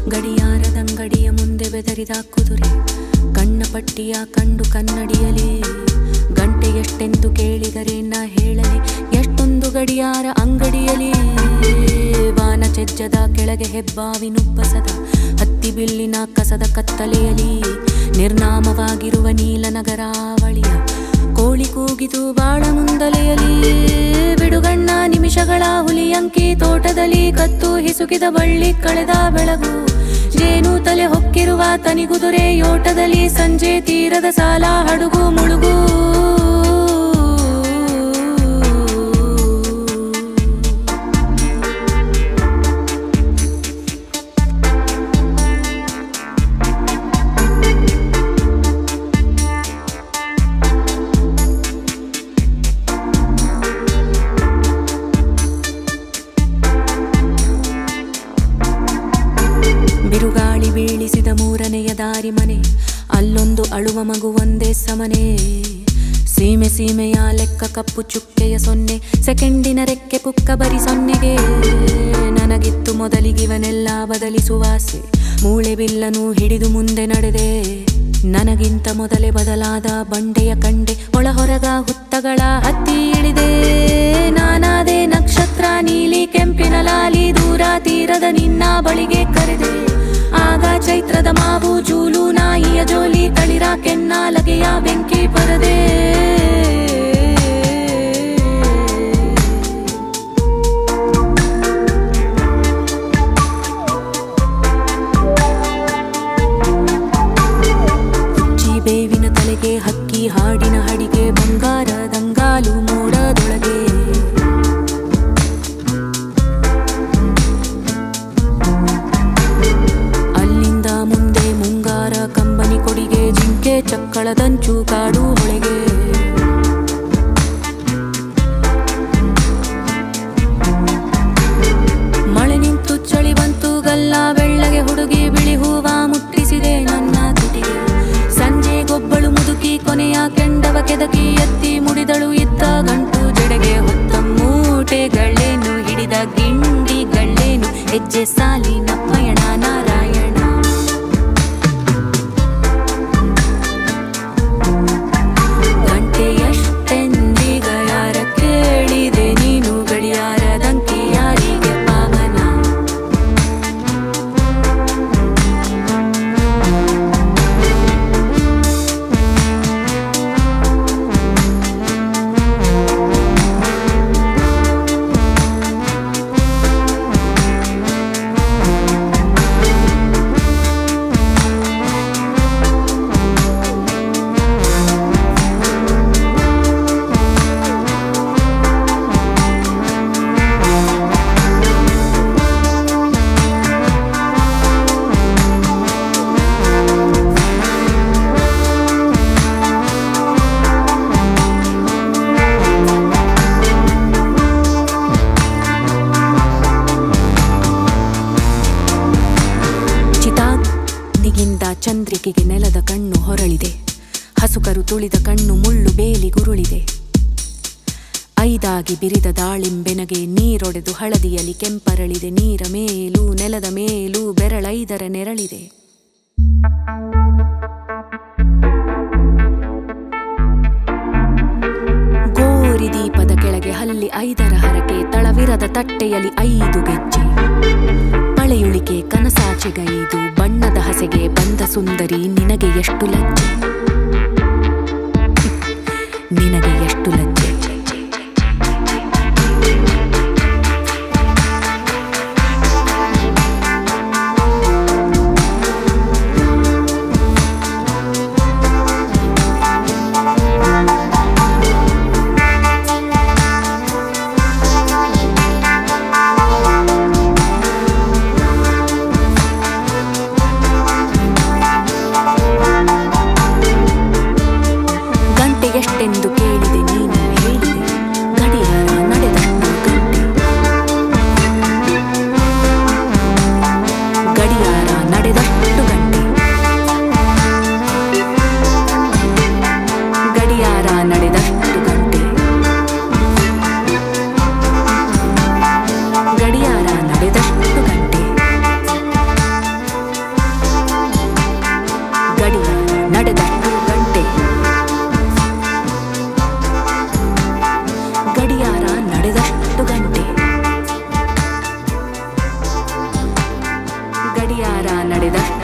ಗಡಿಯಾರದಂಗಡಿಯ ಮುಂದೆ ಬೆದರಿದ ಕುದುರೆ ಕಣ್ಣ ಪಟ್ಟಿಯ ಕಂಡು ಕನ್ನಡಿಯಲಿ ಗಂಟೆ ಎಷ್ಟೆಂದು ಕೇಳಿದರೆ ನಾ ಹೇಳಲಿ ಎಷ್ಟೊಂದು ಗಡಿಯಾರ ಅಂಗಡಿಯಲಿ ವಾನ ಚೆಜ್ಜದ ಕೆಳಗೆ ಹೆಬ್ಬಾವಿನುಬ್ಬಸದ ಹತ್ತಿ ಬಿಲ್ಲಿನ ಕಸದ ಕತ್ತಲೆಯಲಿ ನಿರ್ನಾಮವಾಗಿರುವ ನೀಲನಗರಾವಳಿಯ ಕೋಳಿ ಕೂಗಿತು ಬಾಳ ಮುಂದಲೆಯಲಿ ಬಿಡುಗಣ್ಣ ನಿಮಿಷಗಳ ಹುಲಿಯಂಕಿ ತೋಟದಲ್ಲಿ ಕತ್ತು ಹಿಸುಕಿದ ಬಳ್ಳಿ ಕಳೆದ ಬೆಳಗು ಜೇನು ತಲೆ ಹೊಕ್ಕಿರುವ ತನಿಗುದುರೆ ಯೋಟದಲ್ಲಿ ಸಂಜೆ ತೀರದ ಸಾಲ ಹಡುಗು ಮುಳುಗು ಬಿರುಗಾಳಿ ಬೀಳಿಸಿದ ಮೂರನೆಯ ದಾರಿ ಮನೆ ಅಲ್ಲೊಂದು ಅಳುವ ಮಗು ಒಂದೇ ಸಮನೆ ಸೀಮೆ ಸೀಮೆಯ ಲೆಕ್ಕ ಕಪ್ಪು ಚುಕ್ಕೆಯ ಸೊನ್ನೆ ಸೆಕೆಂಡಿನ ರೆಕ್ಕೆ ಪುಕ್ಕ ಬರಿ ಸೊನ್ನೆಗೆ ನನಗಿತ್ತು ಮೊದಲಿಗಿವನೆಲ್ಲ ಬದಲಿಸುವ ಆಸೆ ಮೂಳೆ ಬಿಲ್ಲನು ಹಿಡಿದು ಮುಂದೆ ನಡೆದೆ ನನಗಿಂತ ಮೊದಲೇ ಬದಲಾದ ಬಂಡೆಯ ಕಂಡೆ ಒಳಹೊರಗ ಹುತ್ತಗಳ ಹತ್ತಿ ಇಳಿದೆ ನಾನಾದೆ ನಕ್ಷತ್ರ ನೀಲಿ ಕೆಂಪಿನ ಲಾಲಿ ದೂರ ತೀರದ ನಿನ್ನ ಬಳಿಗೆ ಕರೆದೆ ಆಗ ಚೈತ್ರದ ಮಾವು ಜೂಲು ನಾಯಿಯ ಜೋಲಿ ತಳಿರ ಕೆನ್ನಾಲಗೆಯ ಬೆಂಕಿ ಪರದೆ ಹುಚ್ಚಿ ಬೇವಿನ ತಲೆಗೆ ಹಕ್ಕಿ ಹಾಡಿನ ಹಡಿಗೆ ಬಂಗಾರ ದಂಗಾಲು ಮೋಡದೊಳಗೆ ಅಲ್ಲಿಂದ ಮುಂದೆ ಮುಂಗಾರ ಕಂಬನಿ ಕೊಡಿಗೆ ಜಿಂಕೆ ಚಕ್ಕಳದಂಚು ಕಾಡು ಹೊಳೆಗೆ ಮಳೆ ನಿಂತು ಚಳಿ ಬಂತು ಗಲ್ಲ ಬೆಳ್ಳಗೆ ಹುಡುಗಿ ಬಿಳಿ ಹೂವ ಮುಟ್ಟಿಸಿದೆ ನನ್ನ ತುಟಿಗೆ ಸಂಜೆ ಗೊಬ್ಬಳು ಮುದುಕಿ ಕೊನೆಯ ಕೆಂಡವ ಕೆದಕಿ ಎತ್ತಿ ಮುಡಿದಳು ಇದ್ದ ಗಂಟು ಜಡೆಗೆ ಹೊತ್ತ ಮೂಟೆಗಳೇನು ಹಿಡಿದ ಗಿಂಡಿಗಳೇನು ಹೆಜ್ಜೆ ಸಾಲಿನ ಪಯಣ ನಾರಾಯಣ ಗಂಟೆ ಎಷ್ಟೆಂದೀಗ ಯಾರ ಕೇಳಿದೆ ನೀನು ಗಡಿಯಾರದಂಕಿ ಯಾರಿಗೆ ಪಾವನ ಚಿತಾಗ್ನಿಗಿಂದ ಚಂದ್ರಿಕೆಗೆ ನೆಲದ ಕಣ್ಣು ಹೊರಳಿದೆ ಹಸುಕರು ತುಳಿದ ಕಣ್ಣು ಮುಳ್ಳು ಬೇಲಿ ಗುರುಳಿದೆ ಐದಾಗಿ ಬಿರಿದ ದಾಳಿಂಬೆನಗೆ ನೀರೊಡೆದು ಹಳದಿಯಲಿ ಕೆಂಪರಳಿದೆ ನೀರ ಮೇಲೂ ನೆಲದ ಮೇಲೂ ಬೆರಳೈದರ ನೆರಳಿದೆ ಗೋರಿ ದೀಪದ ಕೆಳಗೆ ಹಲ್ಲಿ ಐದರ ಹರಕೆ ತಳವಿರದ ತಟ್ಟೆಯಲ್ಲಿ ಐದು ಗೆಜ್ಜೆ ಪಳೆಯುಳಿಕೆ ಕನಸಾಚೆಗೈದು ಬಣ್ಣದ ಹಸೆಗೆ ಬಂದ ಸುಂದರಿ ನಿನಗೆ ಎಷ್ಟು ಲಜ್ಜೆ ನಿನಗೆ ಎಷ್ಟು ಲಜ್ಜೆ ಗಂಟೆ ಎಷ್ಟೆಂದು ಕೇಳಿದೆ ನೀನು ಮಾಡಿದಷ್ಟು